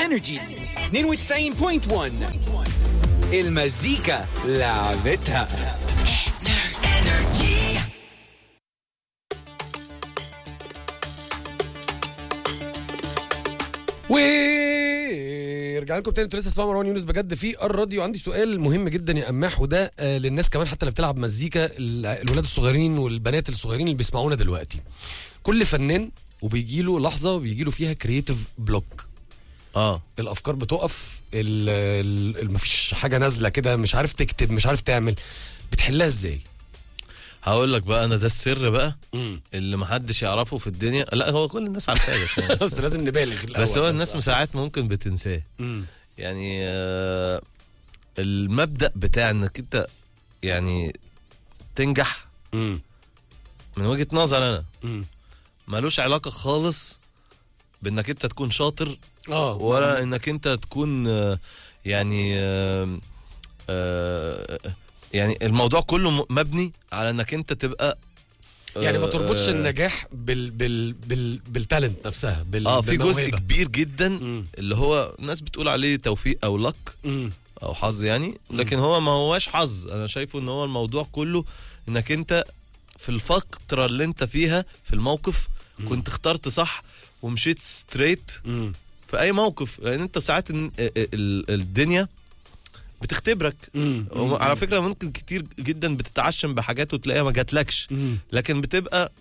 انرجي 92.1 المزيكا لعبتها ورجعنا لكم تاني انتوا لسه اسمعوا مروان يونس بجد في الراديو عندي سؤال مهم جدا يا قماح وده آه، للناس كمان حتى اللي بتلعب مزيكا ال- الولاد الصغيرين والبنات الصغيرين اللي بيسمعونا دلوقتي كل فنان وبيجي له لحظه بيجي له فيها كرييتيف بلوك اه الافكار بتقف ال- ال- ال- مفيش حاجه نازله كده مش عارف تكتب مش عارف تعمل بتحلها ازاي هقول لك بقى انا ده السر بقى اللي محدش يعرفه في الدنيا لا هو كل الناس عارفاه بس يعني. بس لازم نبالغ الأول بس هو الناس ساعات ممكن بتنساه مم. يعني آه المبدأ بتاع انك انت يعني تنجح مم. من وجهة نظر انا مم. ملوش علاقة خالص بانك انت تكون شاطر اه ولا انك انت تكون آه، يعني آه، آه، يعني الموضوع كله م- مبني على انك انت تبقى يعني ما آه، تربطش آه، النجاح بال بال بال بالتالنت نفسها بال اه في جزء بالموهبة. كبير جدا مم. اللي هو الناس بتقول عليه توفيق او لك مم. او حظ يعني لكن هو ما هواش حظ انا شايفه ان هو الموضوع كله انك انت في الفتره اللي انت فيها في الموقف كنت اخترت صح ومشيت ستريت مم. في اي موقف لان انت ساعات ال- ال- الدنيا بتختبرك مم. على فكره ممكن كتير جدا بتتعشم بحاجات وتلاقيها ما جاتلكش مم. لكن بتبقى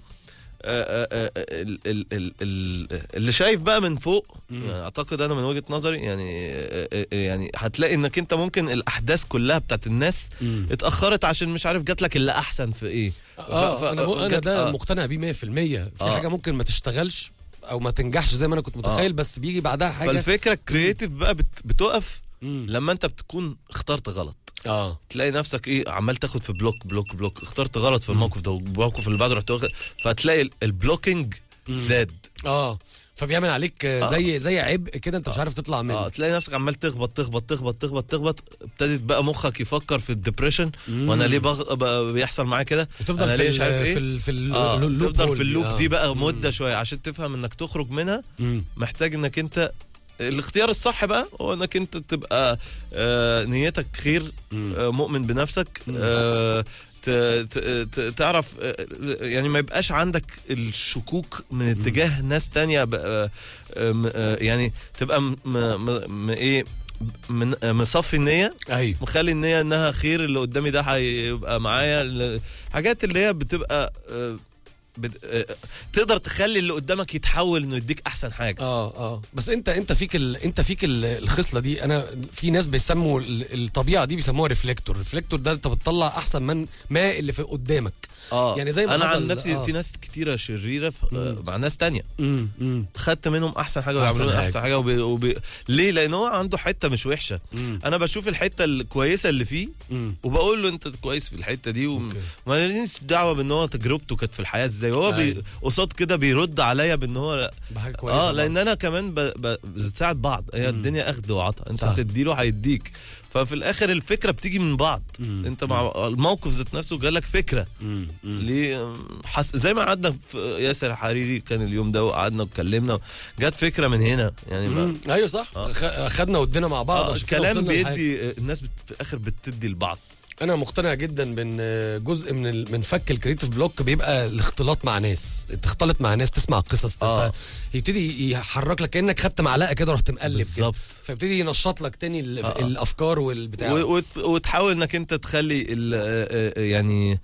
آه، آه، آه، ال- ال- ال- ال- اللي شايف بقى من فوق يعني اعتقد انا من وجهه نظري يعني آه، آه، يعني هتلاقي انك انت ممكن الاحداث كلها بتاعت الناس مم. اتاخرت عشان مش عارف جات لك اللي احسن في ايه اه ف- ف- انا م- انا جات- ده آه. مقتنع بيه 100% في آه. حاجه ممكن ما تشتغلش او ما تنجحش زي ما انا كنت متخيل بس بيجي بعدها حاجه فالفكره الكرييتيف بقى بت- بتقف مم. لما انت بتكون اخترت غلط اه تلاقي نفسك ايه عمال تاخد في بلوك بلوك بلوك اخترت غلط في الموقف ده والموقف اللي بعده رحت واخد فتلاقي ال- البلوكينج زاد اه فبيعمل عليك آه، زي زي عبء كده انت مش عارف تطلع منه اه تلاقي نفسك عمال تخبط تخبط تخبط تخبط تخبط ابتدت بقى مخك يفكر في الدبريشن وانا ليه بغ... بقى بيحصل معايا كده وتفضل أنا في ليه ال مش عارف في ايه ال في ال اه اللوب تفضل هول في اللوب آه. دي بقى مده شويه عشان تفهم انك تخرج منها مم. محتاج انك انت الاختيار الصح بقى هو انك انت تبقى آه نيتك خير آه مؤمن بنفسك آه ت- ت- ت- تعرف آه، يعني ما يبقاش عندك الشكوك من اتجاه ناس تانية بقى- آه، م- آه، يعني تبقى م- م- م- ايه من آه، مصفي النية ايوه مخلي النية انها خير اللي قدامي ده هيبقى معايا ال- حاجات اللي هي بتبقى آه، بت- آه، تقدر تخلي اللي قدامك يتحول انه يديك احسن حاجه اه اه بس انت انت فيك ال... انت فيك ال... الخصله دي انا في ناس بيسموا ال- الطبيعه دي بيسموها ريفلكتور الريفلكتور ده انت بتطلع احسن من ما اللي في قدامك اه يعني زي ما انا حصل- عن نفسي آه. في ناس كتيره شريره في آه، مع ناس تانية امم امم خدت منهم احسن حاجه أحسن ويعملوا حاجة. احسن حاجه وبي... وبي... ليه لان هو عنده حته مش وحشه مم. انا بشوف الحته الكويسه اللي فيه امم وبقول له انت كويس في الحته دي وما أوكي. ليش دعوه بان هو تجربته كانت في الحياه ازاي هو بي... أيوة. قصاد كده بيرد عليا بان هو لا بحاجه كويسه اه لان انا كمان ب... ب... بتساعد بعض هي الدنيا اخد وعطاء انت صح. هتديله هيديك ففي الاخر الفكره بتيجي من بعض مم. انت مع الموقف ذات نفسه جالك فكره امم ليه حس... زي ما قعدنا في ياسر حريري كان اليوم ده وقعدنا واتكلمنا جت فكره من هنا يعني ما... ايوه صح خ- خدنا ودينا مع بعض آه عشان كده الكلام وصلنا لحاجة. بيدي الناس بت... في الاخر بتدي لبعض انا مقتنع جدا بان جزء من ال- من فك الكريتيف بلوك بيبقى الاختلاط مع ناس تختلط مع ناس تسمع قصص آه. يبتدي يحرك لك كانك خدت معلقه كده رحت مقلب كده بالظبط. فيبتدي ينشط لك تاني ال- آه. الافكار والبتاع و... وت... وتحاول انك انت تخلي ال... آه، آه، يعني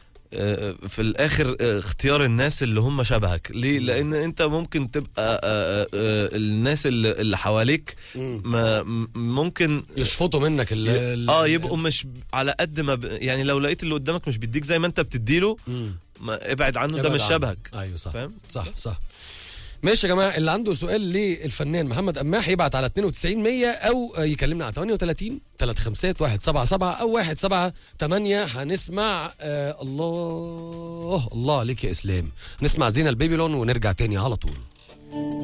آه، في الاخر آه، اختيار الناس اللي هم شبهك ليه لان انت ممكن تبقى آه، آه، الناس اللي اللي حواليك ما م- ممكن يشفطوا منك ال ال- اه يبقوا مش على قد ما ب... يعني لو لقيت اللي قدامك مش بيديك زي ما انت بتديله مم. ما ابعد عنه ده ابعد مش عنه. شبهك ايوه صح فاهم؟ صح صح ماشي يا جماعه اللي عنده سؤال للفنان محمد قماح يبعت على 92 100 او يكلمنا على 38 3 5 1 7 7 او 1 7 8 هنسمع آه الله الله عليك يا اسلام هنسمع زينه البيبيلون ونرجع تاني على طول